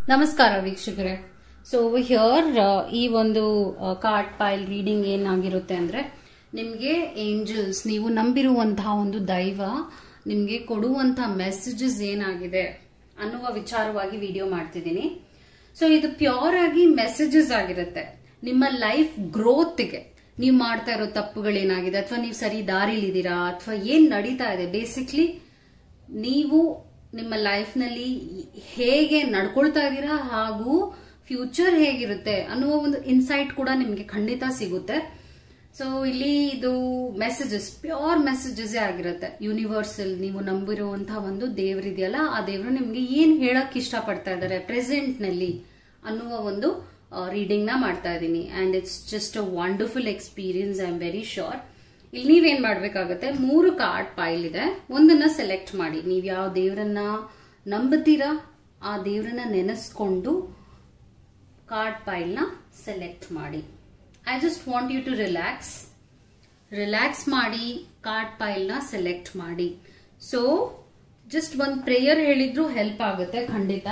ನಮಸ್ಕಾರ ವೀಕ್ಷಕರೇ so here ಈ ಒಂದು ಕಾರ್ಡ್ ಪೈಲ್ ರೀಡಿಂಗ್ ಏನಾಗಿರುತ್ತೆ ಅಂದ್ರೆ ನಿಮಗೆ ಏಂಜಲ್ಸ್ ನೀವು ನಂಬಿರುವಂತಹ ಒಂದು ದೈವ ನಿಮಗೆ ಕೊಡುವಂತಹ ಮೆಸೇಜಸ್ ಏನಾಗಿದೆ ಅನ್ನುವ ವಿಚಾರವಾಗಿ ವಿಡಿಯೋ ಮಾಡ್ತಿದ್ದೀನಿ ಸೊ ಇದು ಪ್ಯೂರ್ ಆಗಿ ಮೆಸೇಜಸ್ ಆಗಿರುತ್ತೆ ನಿಮ್ಮ ಲೈಫ್ ಗ್ರೋತ್ಗೆ ನೀವು ಮಾಡ್ತಾ ಇರೋ ತಪ್ಪುಗಳೇನಾಗಿದೆ ಅಥವಾ ನೀವು ಸರಿ ದಾರಿಲಿದ್ದೀರಾ ಅಥವಾ ಏನ್ ನಡೀತಾ ಇದೆ ಬೇಸಿಕ್ಲಿ ನೀವು ನಿಮ್ಮ ಲೈಫ್ನಲ್ಲಿ ಹೇಗೆ ನಡ್ಕೊಳ್ತಾ ಇದ್ದೀರಾ ಹಾಗೂ ಫ್ಯೂಚರ್ ಹೇಗಿರುತ್ತೆ ಅನ್ನುವ ಒಂದು ಇನ್ಸೈಟ್ ಕೂಡ ನಿಮಗೆ ಖಂಡಿತ ಸಿಗುತ್ತೆ ಸೊ ಇಲ್ಲಿ ಇದು ಮೆಸೇಜಸ್ ಪ್ಯೂರ್ ಮೆಸೇಜಸ್ ಆಗಿರುತ್ತೆ ಯೂನಿವರ್ಸಲ್ ನೀವು ನಂಬಿರುವಂತಹ ಒಂದು ದೇವರಿದೆಯಲ್ಲ ಆ ದೇವರು ನಿಮ್ಗೆ ಏನ್ ಹೇಳಕ್ ಇಷ್ಟಪಡ್ತಾ ಇದ್ದಾರೆ ಪ್ರೆಸೆಂಟ್ ನಲ್ಲಿ ಅನ್ನುವ ಒಂದು ರೀಡಿಂಗ್ ನ ಮಾಡ್ತಾ ಇದ್ದೀನಿ and it's just a wonderful experience I am very sure ಇಲ್ಲಿ ನೀವೇನ್ ಮಾಡ್ಬೇಕಾಗತ್ತೆ ಮೂರು ಕಾರ್ಡ್ ಪೈಲ್ ಇದೆ ಒಂದನ್ನ ಸೆಲೆಕ್ಟ್ ಮಾಡಿ ನೀವ್ ಯಾವ ದೇವರನ್ನ ನಂಬುತ್ತೀರಾ ಆ ದೇವರನ್ನ ನೆನೆಸ್ಕೊಂಡು ಕಾರ್ಡ್ ಪೈಲ್ ನ ಸೆಲೆಕ್ಟ್ ಮಾಡಿ I just want you to relax relax ಮಾಡಿ ಕಾರ್ಡ್ ಪೈಲ್ ನ ಸೆಲೆಕ್ಟ್ ಮಾಡಿ ಸೊ ಜಸ್ಟ್ ಒಂದ್ ಪ್ರೇಯರ್ ಹೇಳಿದ್ರು ಹೆಲ್ಪ್ ಆಗುತ್ತೆ ಖಂಡಿತ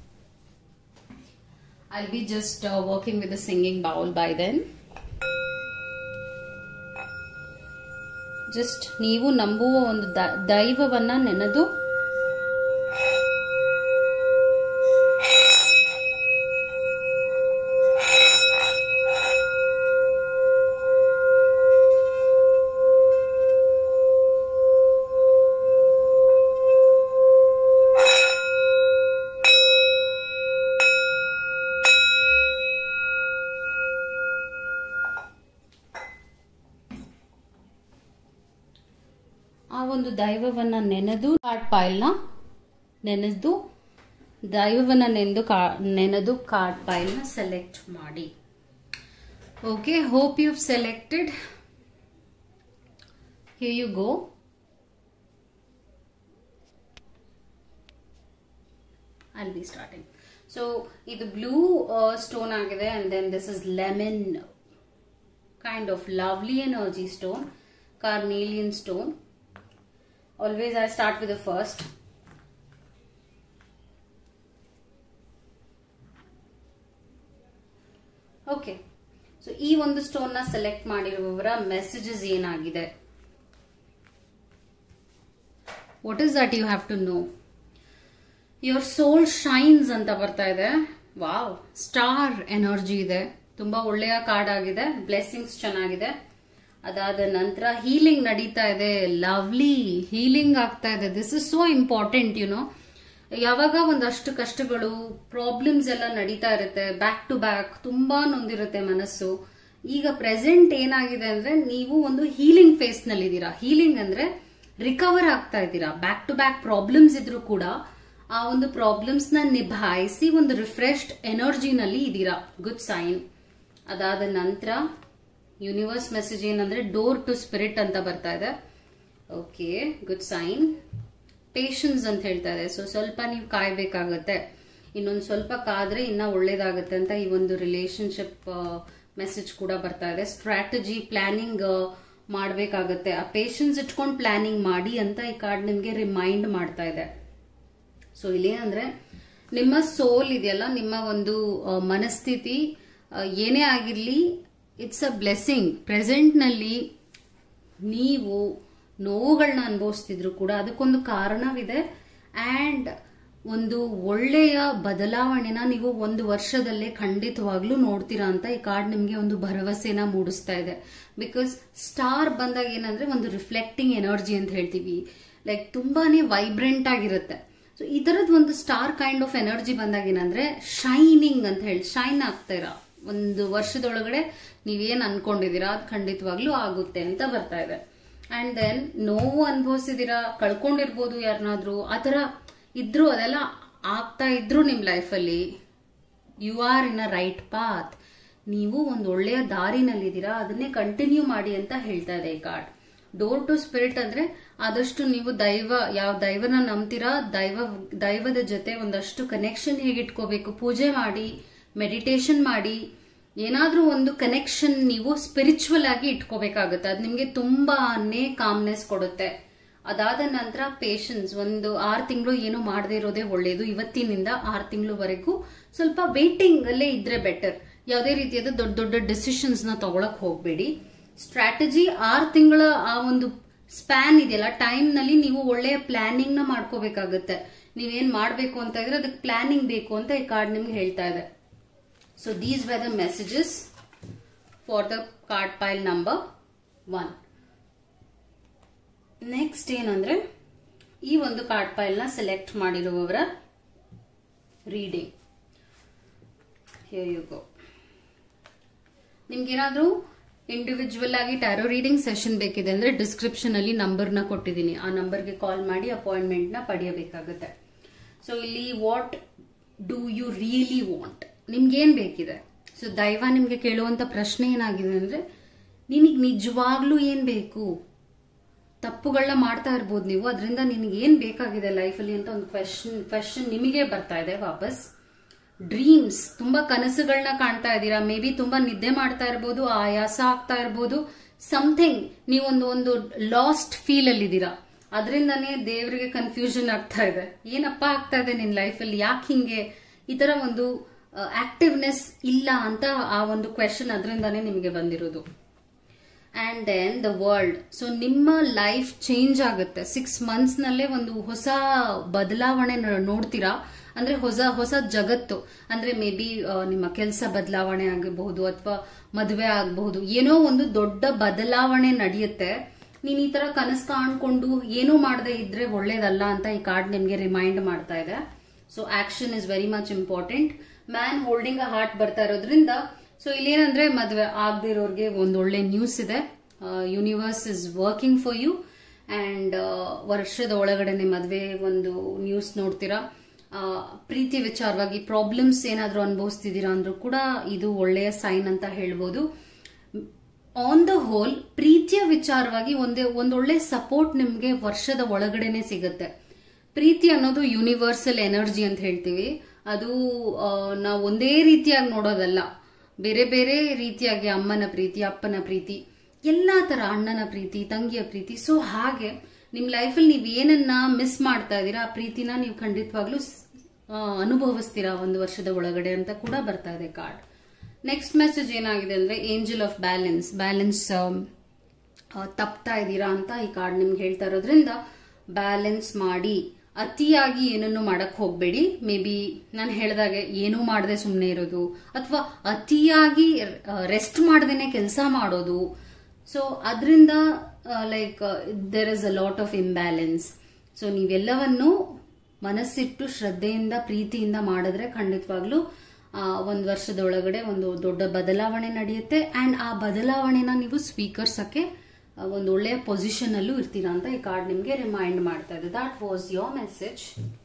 I be just working with singing bowl by then just ನೀವು ನಂಬುವ ಒಂದು ದೈವವನ್ನ ನೆನೆದು ಆ ಒಂದು ದೈವವನ್ನ ನೆನೆದು ಕಾರ್ಡ್ ಪೈಲ್ನ ನೆನೆದು ದೈವವನ್ನ ನೆನೆದು ನೆನೆದು ಕಾರ್ಡ್ ಪೈಲ್ನ ಸೆಲೆಕ್ಟ್ ಮಾಡಿ okay hope you selected here you go I'll be starting so ಇದು ಬ್ಲೂ ಸ್ಟೋನ್ ಆಗಿದೆ and then this is lemon kind of lovely energy stone carnelian stone always I start with the first. Okay so ಈ ಒಂದು stone ನ select ಮಾಡಿರುವವರ messages ಏನಾಗಿದೆ what is that you have to know your soul shines ಅಂತ ಬರ್ತಾ ಇದೆ wow star energy ಇದೆ ತುಂಬಾ ಒಳ್ಳೆಯ ಕಾರ್ಡ್ ಆಗಿದೆ ಬ್ಲೆಸ್ಸಿಂಗ್ಸ್ ಚೆನ್ನಾಗಿದೆ ಅದಾದ ನಂತರ ಹೀಲಿಂಗ್ ನಡೀತಾ ಇದೆ ಲವ್ಲಿ ಹೀಲಿಂಗ್ ಆಗ್ತಾ ಇದೆ this is so important you know ಯಾವಾಗ ಒಂದಷ್ಟು ಕಷ್ಟಗಳು ಪ್ರಾಬ್ಲಮ್ಸ್ ಎಲ್ಲ ನಡೀತಾ ಇರುತ್ತೆ ಬ್ಯಾಕ್ ಟು ಬ್ಯಾಕ್ ತುಂಬಾ ನೊಂದಿರುತ್ತೆ ಮನಸ್ಸು ಈಗ ಪ್ರೆಸೆಂಟ್ ಏನಾಗಿದೆ ಅಂದ್ರೆ ನೀವು ಒಂದು ಹೀಲಿಂಗ್ ಫೇಸ್ ನಲ್ಲಿ ಇದ್ದೀರಾ ಹೀಲಿಂಗ್ ಅಂದ್ರೆ ರಿಕವರ್ ಆಗ್ತಾ ಇದ್ದೀರಾ ಬ್ಯಾಕ್ ಟು ಬ್ಯಾಕ್ ಪ್ರಾಬ್ಲಮ್ಸ್ ಇದ್ರೂ ಕೂಡ ಆ ಒಂದು ಪ್ರಾಬ್ಲಮ್ಸ್ ನ ನಿಭಾಯಿಸಿ ಒಂದು ರಿಫ್ರೆಶ್ಡ್ ಎನರ್ಜಿನಲ್ಲಿ ಇದ್ದೀರಾ ಗುಡ್ ಸೈನ್ ಅದಾದ ನಂತರ ಯೂನಿವರ್ಸ್ ಮೆಸೇಜ್ ಏನಂದ್ರೆ ಡೋರ್ ಟು ಸ್ಪಿರಿಟ್ ಅಂತ ಬರ್ತಾ ಇದೆ ಓಕೆ ಗುಡ್ ಸೈನ್ ಪೇಷನ್ಸ್ ಅಂತ ಹೇಳ್ತಾ ಇದೆ ಸೊ ಸ್ವಲ್ಪ ನೀವು ಕಾಯ್ಬೇಕಾಗತ್ತೆ ಇನ್ನೊಂದು ಸ್ವಲ್ಪ ಕಾದ್ರೆ ಇನ್ನ ಒಳ್ಳೇದಾಗತ್ತೆ ಅಂತ ಈ ಒಂದು ರಿಲೇಶನ್ಶಿಪ್ ಮೆಸೇಜ್ ಕೂಡ ಬರ್ತಾ ಇದೆ ಸ್ಟ್ರಾಟಜಿ ಪ್ಲಾನಿಂಗ್ ಮಾಡಬೇಕಾಗತ್ತೆ ಆ ಪೇಷನ್ಸ್ ಇಟ್ಕೊಂಡು ಪ್ಲಾನಿಂಗ್ ಮಾಡಿ ಅಂತ ಈ ಕಾರ್ಡ್ ನಿಮ್ಗೆ ರಿಮೈಂಡ್ ಮಾಡ್ತಾ ಇದೆ ಸೊ ಇಲ್ಲೇನಂದ್ರೆ ನಿಮ್ಮ ಸೋಲ್ ಇದೆಯಲ್ಲ ನಿಮ್ಮ ಒಂದು ಮನಸ್ಥಿತಿ ಏನೇ ಆಗಿರ್ಲಿ ಇಟ್ಸ್ ಅ ಬ್ಲೆಸ್ಸಿಂಗ್ ಪ್ರೆಸೆಂಟ್ ನಲ್ಲಿ ನೀವು ನೋವುಗಳನ್ನ ಅನುಭವಿಸ್ತಿದ್ರು ಕೂಡ ಅದಕ್ಕೊಂದು ಕಾರಣವಿದೆ ಅಂಡ್ ಒಂದು ಒಳ್ಳೆಯ ಬದಲಾವಣೆನ ನೀವು ಒಂದು ವರ್ಷದಲ್ಲೇ ಖಂಡಿತವಾಗ್ಲೂ ನೋಡ್ತೀರಾ ಅಂತ ಈ ಕಾರ್ಡ್ ನಿಮ್ಗೆ ಒಂದು ಭರವಸೆನ ಮೂಡಿಸ್ತಾ ಇದೆ ಬಿಕಾಸ್ ಸ್ಟಾರ್ ಬಂದಾಗ ಏನಂದ್ರೆ ಒಂದು ರಿಫ್ಲೆಕ್ಟಿಂಗ್ ಎನರ್ಜಿ ಅಂತ ಹೇಳ್ತೀವಿ ಲೈಕ್ ತುಂಬಾನೇ ವೈಬ್ರೆಂಟ್ ಆಗಿರುತ್ತೆ ಸೊ ಈ ತರದ್ ಒಂದು ಸ್ಟಾರ್ ಕೈಂಡ್ ಆಫ್ ಎನರ್ಜಿ ಬಂದಾಗ ಏನಂದ್ರೆ ಶೈನಿಂಗ್ ಅಂತ ಹೇಳಿ ಶೈನ್ ಆಗ್ತಾ ಇರ ಒಂದು ವರ್ಷದೊಳಗಡೆ ನೀವೇನ್ ಅನ್ಕೊಂಡಿದೀರಾ ಅದು ಖಂಡಿತವಾಗ್ಲೂ ಆಗುತ್ತೆ ಅಂತ ಬರ್ತಾ ಇದೆ ಅಂಡ್ ದೆನ್ ನೋವು ಅನುಭವಿಸಿದೀರಾ ಕಳ್ಕೊಂಡಿರ್ಬೋದು ಯಾರನ್ನಾದ್ರೂ ಆತರ ಇದ್ರು ಅದೆಲ್ಲ ಆಗ್ತಾ ಇದ್ರು ನಿಮ್ ಲೈಫಲ್ಲಿ you are in a right path ನೀವು ಒಂದು ಒಳ್ಳೆಯ ದಾರಿನಲ್ಲಿದ್ದೀರಾ ಅದನ್ನೇ ಕಂಟಿನ್ಯೂ ಮಾಡಿ ಅಂತ ಹೇಳ್ತಾ ಇದೆ ಈ ಕಾರ್ಡ್ ಡೋರ್ ಟು ಸ್ಪಿರಿಟ್ ಅಂದ್ರೆ ಆದಷ್ಟು ನೀವು ದೈವ ಯಾವ ದೈವನ ನಂಬ್ತೀರಾ ದೈವ ದೈವದ ಜೊತೆ ಒಂದಷ್ಟು ಕನೆಕ್ಷನ್ ಹೇಗೆ ಇಟ್ಕೋಬೇಕು ಪೂಜೆ ಮಾಡಿ ಮೆಡಿಟೇಷನ್ ಮಾಡಿ ಏನಾದ್ರೂ ಒಂದು ಕನೆಕ್ಷನ್ ನೀವು ಸ್ಪಿರಿಚುವಲ್ ಆಗಿ ಇಟ್ಕೋಬೇಕಾಗುತ್ತೆ ಅದು ನಿಮ್ಗೆ ತುಂಬಾನೇ ಕಾಮ್ನೆಸ್ ಕೊಡುತ್ತೆ ಅದಾದ ನಂತರ ಪೇಷನ್ಸ್ ಒಂದು ಆರು ತಿಂಗಳು ಏನು ಮಾಡದೇ ಇರೋದೇ ಒಳ್ಳೇದು ಇವತ್ತಿನಿಂದ ಆರು ತಿಂಗಳವರೆಗೂ ಸ್ವಲ್ಪ ವೇಟಿಂಗ್ ಅಲ್ಲೇ ಇದ್ರೆ ಬೆಟರ್ ಯಾವುದೇ ರೀತಿಯಾದ ದೊಡ್ಡ ದೊಡ್ಡ ಡಿಸಿಷನ್ಸ್ ನ ತಗೊಳಕ್ ಹೋಗ್ಬೇಡಿ ಸ್ಟ್ರಾಟಜಿ ಆರು ತಿಂಗಳ ಆ ಒಂದು ಸ್ಪ್ಯಾನ್ ಇದೆಯಲ್ಲ ಟೈಮ್ ನಲ್ಲಿ ನೀವು ಒಳ್ಳೆಯ ಪ್ಲಾನಿಂಗ್ ನ ಮಾಡ್ಕೋಬೇಕಾಗತ್ತೆ ನೀವೇನ್ ಮಾಡ್ಬೇಕು ಅಂತ ಇದ್ರೆ ಅದಕ್ಕೆ ಪ್ಲಾನಿಂಗ್ ಬೇಕು ಅಂತ ಈ ಕಾರ್ಡ್ ನಿಮ್ಗೆ ಹೇಳ್ತಾ ಇದೆ so these way the messages for the card pile number one next ಏನಂದ್ರೆ ಈ ಒಂದು ಕಾರ್ಡ್ ಪೈಲ್ ನ ಸೆಲೆಕ್ಟ್ ಮಾಡಿರುವವರ ರೀಡಿಂಗ್ ಯು ಗೋ ನಿಮ್ಗೇನಾದ್ರೂ ಇಂಡಿವಿಜುವಲ್ ಆಗಿ ಟ್ಯಾರೋ ರೀಡಿಂಗ್ ಸೆಷನ್ ಬೇಕಿದೆ ಅಂದ್ರೆ ಡಿಸ್ಕ್ರಿಪ್ಷನ್ ಅಲ್ಲಿ ನಂಬರ್ ನ ಕೊಟ್ಟಿದ್ದೀನಿ ಆ ನಂಬರ್ಗೆ ಕಾಲ್ ಮಾಡಿ ಅಪಾಯಿಂಟ್ಮೆಂಟ್ ನ ಪಡೆಯಬೇಕಾಗುತ್ತೆ ಸೊ ಇಲ್ಲಿ what do you really want ನಿಮ್ಗೇನ್ ಬೇಕಿದೆ ಸೊ ದೈವ ನಿಮ್ಗೆ ಕೇಳುವಂತ ಪ್ರಶ್ನೆ ಏನಾಗಿದೆ ಅಂದ್ರೆ ನಿನಗೆ ನಿಜವಾಗ್ಲೂ ಏನ್ ಬೇಕು ತಪ್ಪುಗಳನ್ನ ಮಾಡ್ತಾ ಇರ್ಬೋದು ನೀವು ಅದರಿಂದ ನಿನಗೆ ಏನ್ ಬೇಕಾಗಿದೆ ಲೈಫಲ್ಲಿ ಅಂತ ಒಂದು ಕ್ವೆಶನ್ ಕ್ವೆಶನ್ ನಿಮಗೆ ಬರ್ತಾ ಇದೆ ವಾಪಸ್ ಡ್ರೀಮ್ಸ್ ತುಂಬಾ ಕನಸುಗಳನ್ನ ಕಾಣ್ತಾ ಇದ್ದೀರಾ ಮೇ ಬಿ ತುಂಬಾ ನಿದ್ದೆ ಮಾಡ್ತಾ ಇರ್ಬೋದು ಆಯಾಸ ಆಗ್ತಾ ಇರ್ಬೋದು ಸಮಥಿಂಗ್ ನೀವೊಂದು ಒಂದು ಲಾಸ್ಟ್ ಫೀಲ್ ಅಲ್ಲಿ ಇದ್ದೀರಾ ಅದರಿಂದನೇ ದೇವರಿಗೆ ಕನ್ಫ್ಯೂಷನ್ ಆಗ್ತಾ ಇದೆ ಏನಪ್ಪ ಆಗ್ತಾ ಇದೆ ನಿನ್ ಲೈಫಲ್ಲಿ ಯಾಕೆ ಹಿಂಗೆ ಈ ತರ ಒಂದು ಆಕ್ಟಿವ್ನೆಸ್ ಇಲ್ಲ ಅಂತ ಆ ಒಂದು ಕ್ವೆಶನ್ ಅದರಿಂದಾನೇ ನಿಮಗೆ ಬಂದಿರೋದು and then the world so ನಿಮ್ಮ ಲೈಫ್ ಚೇಂಜ್ ಆಗುತ್ತೆ ಸಿಕ್ಸ್ ಮಂತ್ಸ್ ನಲ್ಲೇ ಒಂದು ಹೊಸ ಬದಲಾವಣೆ ನೋಡ್ತೀರಾ ಅಂದ್ರೆ ಹೊಸ ಹೊಸ ಜಗತ್ತು ಅಂದ್ರೆ ಮೇ ಬಿ ನಿಮ್ಮ ಕೆಲಸ ಬದಲಾವಣೆ ಆಗಬಹುದು ಅಥವಾ ಮದುವೆ ಆಗಬಹುದು ಏನೋ ಒಂದು ದೊಡ್ಡ ಬದಲಾವಣೆ ನಡೆಯುತ್ತೆ ನೀನ್ ಈ ತರ ಕನಸು ಕಾಣ್ಕೊಂಡು ಏನೂ ಮಾಡದೆ ಇದ್ರೆ ಒಳ್ಳೇದಲ್ಲ ಅಂತ ಈ ಕಾರ್ಡ್ ನಿಮ್ಗೆ ರಿಮೈಂಡ್ ಮಾಡ್ತಾ ಇದೆ so action is very much important man holding a heart ಬರ್ತಾ ಇರೋದ್ರಿಂದ ಸೊ ಇಲ್ಲೇನಂದ್ರೆ ಮದ್ವೆ ಆಗದಿರೋರ್ಗೆ ಒಂದು ಒಳ್ಳೆ ನ್ಯೂಸ್ ಇದೆ universe is working for you and ವರ್ಷದ ಒಳಗಡೆನೆ ಮದ್ವೆ ಒಂದು ನ್ಯೂಸ್ ನೋಡ್ತೀರಾ ಪ್ರೀತಿ ವಿಚಾರವಾಗಿ ಪ್ರಾಬ್ಲಮ್ಸ್ ಏನಾದ್ರೂ ಅನುಭವಿಸ್ತಿದ್ದೀರಾ ಅಂದ್ರೂ ಕೂಡ ಇದು ಒಳ್ಳೆಯ ಸೈನ್ ಅಂತ ಹೇಳ್ಬೋದು ಆನ್ ದ ಹೋಲ್ ಪ್ರೀತಿಯ ವಿಚಾರವಾಗಿ ಒಂದೇ ಒಂದೊಳ್ಳೆ ಸಪೋರ್ಟ್ ನಿಮ್ಗೆ ವರ್ಷದ ಒಳಗಡೆನೆ ಸಿಗುತ್ತೆ ಪ್ರೀತಿ ಅನ್ನೋದು ಯೂನಿವರ್ಸಲ್ ಎನರ್ಜಿ ಅಂತ ಹೇಳ್ತೀವಿ ಅದು ನಾವು ಒಂದೇ ರೀತಿಯಾಗಿ ನೋಡೋದಲ್ಲ ಬೇರೆ ಬೇರೆ ರೀತಿಯಾಗಿ ಅಮ್ಮನ ಪ್ರೀತಿ ಅಪ್ಪನ ಪ್ರೀತಿ ಎಲ್ಲಾ ತರ ಅಣ್ಣನ ಪ್ರೀತಿ ತಂಗಿಯ ಪ್ರೀತಿ ಸೊ ಹಾಗೆ ನಿಮ್ ಲೈಫಲ್ಲಿ ನೀವ್ ಏನನ್ನ ಮಿಸ್ ಮಾಡ್ತಾ ಇದೀರಾ ಆ ಪ್ರೀತಿನ ನೀವು ಖಂಡಿತವಾಗ್ಲೂ ಅನುಭವಿಸ್ತೀರಾ ಒಂದು ವರ್ಷದ ಒಳಗಡೆ ಅಂತ ಕೂಡ ಬರ್ತಾ ಇದೆ ಕಾರ್ಡ್ ನೆಕ್ಸ್ಟ್ ಮೆಸೇಜ್ ಏನಾಗಿದೆ ಅಂದ್ರೆ ಏಂಜಲ್ ಆಫ್ ಬ್ಯಾಲೆನ್ಸ್ ಬ್ಯಾಲೆನ್ಸ್ ತಪ್ತಾ ಇದ್ದೀರಾ ಅಂತ ಈ ಕಾರ್ಡ್ ನಿಮ್ಗೆ ಹೇಳ್ತಾ ಇರೋದ್ರಿಂದ ಬ್ಯಾಲೆನ್ಸ್ ಮಾಡಿ ಅತಿಯಾಗಿ ಏನನ್ನು ಮಾಡಕ್ ಹೋಗ್ಬೇಡಿ ಮೇ ಬಿ ನಾನು ಹೇಳ್ದಾಗೆ ಏನೂ ಮಾಡದೆ ಸುಮ್ಮನೆ ಇರೋದು ಅಥವಾ ಅತಿಯಾಗಿ ರೆಸ್ಟ್ ಮಾಡದೇನೆ ಕೆಲಸ ಮಾಡೋದು ಸೊ ಅದರಿಂದ like there is a lot of imbalance so ನೀವೆಲ್ಲವನ್ನು ಮನಸ್ಸಿಟ್ಟು ಶ್ರದ್ಧೆಯಿಂದ ಪ್ರೀತಿಯಿಂದ ಮಾಡಿದ್ರೆ ಖಂಡಿತವಾಗ್ಲೂ ಒಂದು ವರ್ಷದ ಒಳಗಡೆ ಒಂದು ದೊಡ್ಡ ಬದಲಾವಣೆ ನಡೆಯುತ್ತೆ ಅಂಡ್ ಆ ಬದಲಾವಣೆನ ನೀವು ಸ್ವೀಕರಿಸಕ್ಕೆ ಒಂದು ಒಳ್ಳೆಯ ಪೊಸಿಷನ್ ಅಲ್ಲೂ ಇರ್ತೀರಾ ಅಂತ ಈ ಕಾರ್ಡ್ ನಿಮಗೆ ರಿಮೈಂಡ್ ಮಾಡ್ತಾ ಇದೆ that was your message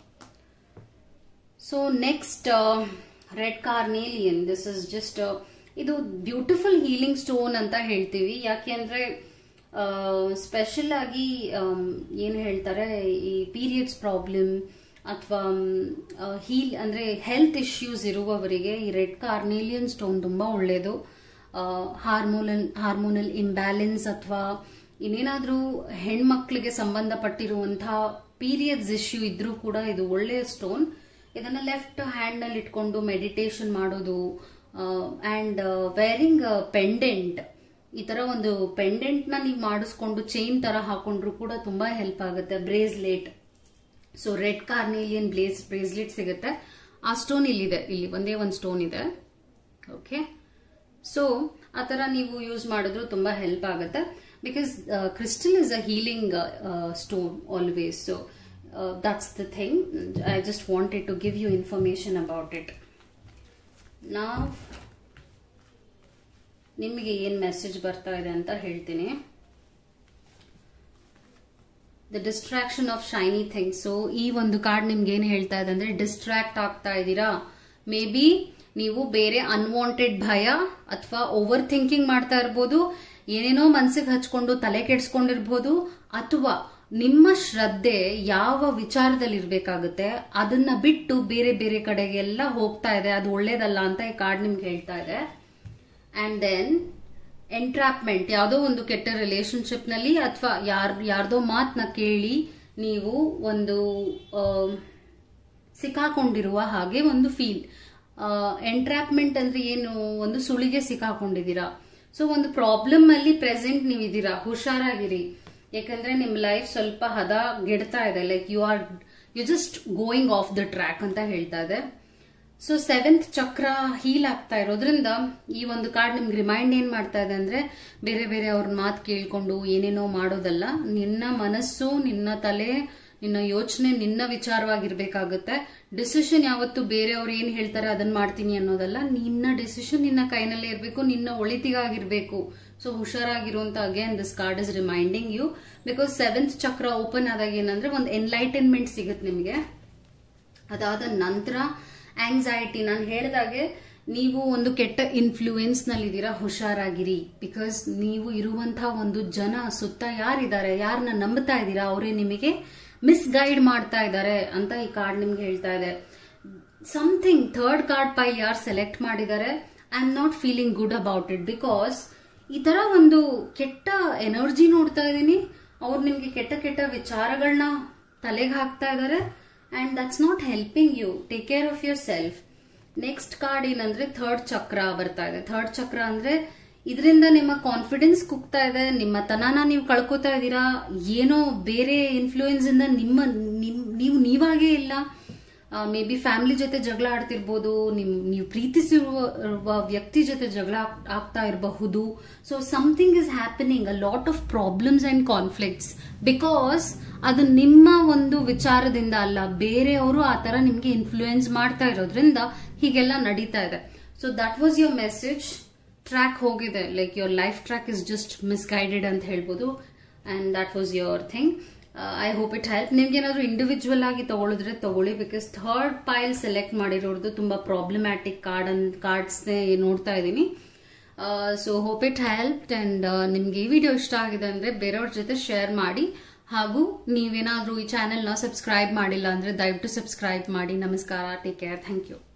so next red carnelian this is just ಇದು ಬ್ಯೂಟಿಫುಲ್ ಹೀಲಿಂಗ್ ಸ್ಟೋನ್ ಅಂತ ಹೇಳ್ತೀವಿ ಯಾಕೆ ಅಂದ್ರೆ ಸ್ಪೆಷಲ್ ಆಗಿ ಏನು ಹೇಳ್ತಾರೆ ಈ ಪೀರಿಯಡ್ಸ್ ಪ್ರಾಬ್ಲಮ್ ಅಥವಾ ಹೀಲ್ ಅಂದ್ರೆ ಹೆಲ್ತ್ ಇಶ್ಯೂಸ್ ಇರುವವರಿಗೆ ಈ ರೆಡ್ ಕಾರ್ನೇಲಿಯನ್ ಸ್ಟೋನ್ ತುಂಬಾ ಒಳ್ಳೆಯದು ಹಾರ್ಮೋನಲ್ ಹಾರ್ಮೋನಲ್ ಇಂಬ್ಯಾಲೆನ್ಸ್ ಅಥವಾ ಇನ್ನೇನಾದ್ರೂ ಹೆಣ್ಮಕ್ಳಿಗೆ ಸಂಬಂಧಪಟ್ಟಿರುವಂತಹ ಪೀರಿಯಡ್ಸ್ ಇಶ್ಯೂ ಇದ್ರೂ ಕೂಡ ಇದು ಒಳ್ಳೆಯ ಸ್ಟೋನ್ ಇದನ್ನ ಲೆಫ್ಟ್ ಹ್ಯಾಂಡ್ ನಲ್ಲಿ ಇಟ್ಕೊಂಡು ಮೆಡಿಟೇಷನ್ ಮಾಡೋದು ಅಂಡ್ ವೇರಿಂಗ್ ಪೆಂಡೆಂಟ್ ಈ ತರ ಒಂದು ಪೆಂಡೆಂಟ್ ನ ನೀವು ಮಾಡಿಸ್ಕೊಂಡು ಚೈನ್ ತರ ಹಾಕೊಂಡ್ರು ಕೂಡ ತುಂಬಾ ಹೆಲ್ಪ್ ಆಗುತ್ತೆ bracelet so red carnelian blaze bracelet ಸಿಗುತ್ತೆ ಆ ಸ್ಟೋನ್ ಇಲ್ಲಿದೆ ಇಲ್ಲಿ ಒಂದೇ ಒಂದು ಸ್ಟೋನ್ ಇದೆ ಓಕೆ ಸೊ ಆ ಥರ ನೀವು ಯೂಸ್ ಮಾಡಿದ್ರು ತುಂಬ ಹೆಲ್ಪ್ ಆಗುತ್ತೆ because crystal is a healing stone always so that's the thing I just wanted to give you information about it ನಾ ನಿಮಗೆ ಏನು ಮೆಸೇಜ್ ಬರ್ತಾ ಇದೆ ಅಂತ ಹೇಳ್ತೀನಿ the distraction of shiny things so ಈ ಒಂದು ಕಾರ್ಡ್ ನಿಮ್ಗೆ ಏನು ಹೇಳ್ತಾ ಇದೆ ಅಂದ್ರೆ ಡಿಸ್ಟ್ರಾಕ್ಟ್ ಆಗ್ತಾ ಇದ್ದೀರಾ ಮೇ ಬಿ ನೀವು ಬೇರೆ ಅನ್ವಾಂಟೆಡ್ ಭಯ ಅಥವಾ ಓವರ್ ಥಿಂಕಿಂಗ್ ಮಾಡ್ತಾ ಇರ್ಬೋದು ಏನೇನೋ ಮನ್ಸಿಗೆ ಹಚ್ಕೊಂಡು ತಲೆ ಕೆಡ್ಸ್ಕೊಂಡಿರ್ಬೋದು ಅಥವಾ ನಿಮ್ಮ ಶ್ರದ್ಧೆ ಯಾವ ವಿಚಾರದಲ್ಲಿ ಇರ್ಬೇಕಾಗುತ್ತೆ ಅದನ್ನ ಬಿಟ್ಟು ಬೇರೆ ಬೇರೆ ಕಡೆಗೆಲ್ಲ ಹೋಗ್ತಾ ಇದೆ ಅದು ಒಳ್ಳೇದಲ್ಲ ಅಂತ ಈ ಕಾರ್ಡ್ ನಿಮ್ಗೆ ಹೇಳ್ತಾ ಇದೆ ಅಂಡ್ ದೆನ್ ಎಂಟ್ರಾಪ್ಮೆಂಟ್ ಯಾವುದೋ ಒಂದು ಕೆಟ್ಟ ರಿಲೇಶನ್ಶಿಪ್ ನಲ್ಲಿ ಅಥವಾ ಯಾರ್ ಯಾರ್ದೋ ಮಾತನ್ನ ಕೇಳಿ ನೀವು ಒಂದು ಆ, ಸಿಕ್ಕಾಕೊಂಡಿರುವ ಹಾಗೆ ಒಂದು ಫೀಲ್ ಎಂಟ್ರಾಪ್ಮೆಂಟ್ ಅಂದ್ರೆ ಏನು ಒಂದು ಸುಳಿಗೆ ಸಿಕ್ಕಾಕೊಂಡಿದ್ದೀರಾ ಸೊ ಒಂದು ಪ್ರಾಬ್ಲಮ್ ಅಲ್ಲಿ ಪ್ರೆಸೆಂಟ್ ನೀವು ಇದ್ದೀರಾ ಹುಷಾರಾಗಿರಿ ಯಾಕಂದ್ರೆ ನಿಮ್ ಲೈಫ್ ಸ್ವಲ್ಪ ಹದ ಗೆಡ್ತಾ ಇದೆ like you are you just going off the track ಅಂತ ಹೇಳ್ತಾ ಇದೆ ಸೊ ಸೆವೆಂತ್ ಚಕ್ರ ಹೀಲ್ ಆಗ್ತಾ ಇರೋದ್ರಿಂದ ಈ ಒಂದು ಕಾರ್ಡ್ ನಿಮ್ಗೆ ರಿಮೈಂಡ್ ಏನ್ ಮಾಡ್ತಾ ಇದೆ ಅಂದ್ರೆ ಬೇರೆ ಬೇರೆ ಅವ್ರ ಮಾತು ಕೇಳ್ಕೊಂಡು ಏನೇನೋ ಮಾಡೋದಲ್ಲ ನಿನ್ನ ಮನಸ್ಸು ನಿನ್ನ ತಲೆ ನಿನ್ನ ಯೋಚನೆ ನಿನ್ನ ವಿಚಾರವಾಗಿರ್ಬೇಕಾಗುತ್ತೆ ಡಿಸಿಷನ್ ಯಾವತ್ತು ಬೇರೆಯವ್ರು ಏನ್ ಹೇಳ್ತಾರೆ ಅದನ್ನ ಮಾಡ್ತೀನಿ ಅನ್ನೋದಲ್ಲ ನಿನ್ನ ಡಿಸಿಷನ್ ನಿನ್ನ ಕೈನಲ್ಲೇ ಇರಬೇಕು ನಿನ್ನ ಒಳಿತಿಗಾಗಿರ್ಬೇಕು ಸೊ ಹುಷಾರಾಗಿರುವಂತ again this card is reminding you because seventh chakra open ಆದಾಗ ಏನಂದ್ರೆ ಒಂದು ಎನ್ಲೈಟನ್ಮೆಂಟ್ ಸಿಗುತ್ತೆ ನಿಮಗೆ ಅದಾದ ನಂತರ ಆಂಗ್ಸೈಟಿ ನಾನು ಹೇಳಿದಾಗೆ ನೀವು ಒಂದು ಕೆಟ್ಟ ಇನ್ಫ್ಲೂಯೆನ್ಸ್ ನಲ್ಲಿದ್ದೀರಾ ಹುಷಾರಾಗಿರಿ ಬಿಕಾಸ್ ನೀವು ಇರುವಂತಹ ಒಂದು ಜನ ಸುತ್ತ ಯಾರಿದ್ದಾರೆ ಯಾರನ್ನ ನಂಬುತ್ತಾ ಇದ್ದೀರಾ ಅವರೇ ನಿಮಗೆ ಮಿಸ್ಗೈಡ್ ಮಾಡ್ತಾ ಇದ್ದಾರೆ ಅಂತ ಈ ಕಾರ್ಡ್ ನಿಮ್ಗೆ ಹೇಳ್ತಾ ಇದೆ ಸಮಥಿಂಗ್ ಥರ್ಡ್ ಕಾರ್ಡ್ ಪೈಲ್ ಯಾರು ಸೆಲೆಕ್ಟ್ ಮಾಡಿದ್ದಾರೆ I am not feeling good about it because ಈ ತರ ಒಂದು ಕೆಟ್ಟ ಎನರ್ಜಿ ನೋಡ್ತಾ ಇದ್ದೀನಿ ಅವ್ರು ನಿಮ್ಗೆ ಕೆಟ್ಟ ಕೆಟ್ಟ ವಿಚಾರಗಳನ್ನ ತಲೆಗೆ ಹಾಕ್ತಾ ಇದ್ದಾರೆ and that's not helping you take care of yourself next card ಏನಂದ್ರೆ ಥರ್ಡ್ ಚಕ್ರ ಬರ್ತಾ ಇದೆ ಥರ್ಡ್ ಚಕ್ರ ಅಂದ್ರೆ ಇದರಿಂದ ನಿಮ್ಮ ಕಾನ್ಫಿಡೆನ್ಸ್ ಕುಗ್ತಾ ಇದೆ ನಿಮ್ಮ ತನನ ನೀವು ಕಳ್ಕೊತಾ ಇದ್ದೀರಾ ಏನೋ ಬೇರೆ ಇನ್ಫ್ಲೂಯೆನ್ಸ್ ಇಂದ ನಿಮ್ಮ ನಿಮ್- ನೀವು ನೀವಾಗೇ ಇಲ್ಲ ಮೇ ಬಿ ಫ್ಯಾಮಿಲಿ ಜೊತೆ ಜಗಳ ಆಡ್ತಿರ್ಬೋದು ನಿಮ್ ನೀವು ಪ್ರೀತಿಸಿರುವ ವ್ಯಕ್ತಿ ಜೊತೆ ಜಗಳ ಆಗ್- ಆಗ್ತಾ ಇರಬಹುದು so something is happening a lot of problems and conflicts because ಅದು ನಿಮ್ಮ ಒಂದು ವಿಚಾರದಿಂದ ಅಲ್ಲ ಬೇರೆಯವರು ಆ ತರ ನಿಮ್ಗೆ ಇನ್ಫ್ಲೂಯೆನ್ಸ್ ಮಾಡ್ತಾ ಇರೋದ್ರಿಂದ ಹೀಗೆಲ್ಲ ನಡೀತಾ ಇದೆ so that was your message track ಹೋಗಿದೆ like your life track is just misguided ಅಂತ ಹೇಳ್ಬೋದು and that was your thing I hope it help ನಿಮ್ಗೆ ಏನಾದ್ರು ಇಂಡಿವಿಜುವಲ್ ಆಗಿ ತಗೊಳಿದ್ರೆ ತಗೊಳ್ಳಿ ಬಿಕಾಸ್ ಥರ್ಡ್ ಪೈಲ್ ಸೆಲೆಕ್ಟ್ ಮಾಡಿರೋದು ತುಂಬಾ ಪ್ರಾಬ್ಲಮ್ಯಾಟಿಕ್ ಕಾರ್ಡ್ ಅನ್ ಕಾರ್ಡ್ಸ್ ನೋಡ್ತಾ ಇದ್ದೀನಿ so hope it help and ನಿಮ್ಗೆ ಈ ವಿಡಿಯೋ ಇಷ್ಟ ಆಗಿದೆ ಅಂದ್ರೆ ಬೇರೆಯವ್ರ ಜೊತೆ ಶೇರ್ ಮಾಡಿ ಹಾಗೂ ನೀವೇನಾದ್ರೂ ಈ ಚಾನೆಲ್ನ ಸಬ್ಸ್ಕ್ರೈಬ್ ಮಾಡಿಲ್ಲ ಅಂದ್ರೆ ದಯವಿಟ್ಟು ಸಬ್ಸ್ಕ್ರೈಬ್ ಮಾಡಿ ನಮಸ್ಕಾರ ಟೇಕ್ ಕೇರ್ ಥ್ಯಾಂಕ್ ಯು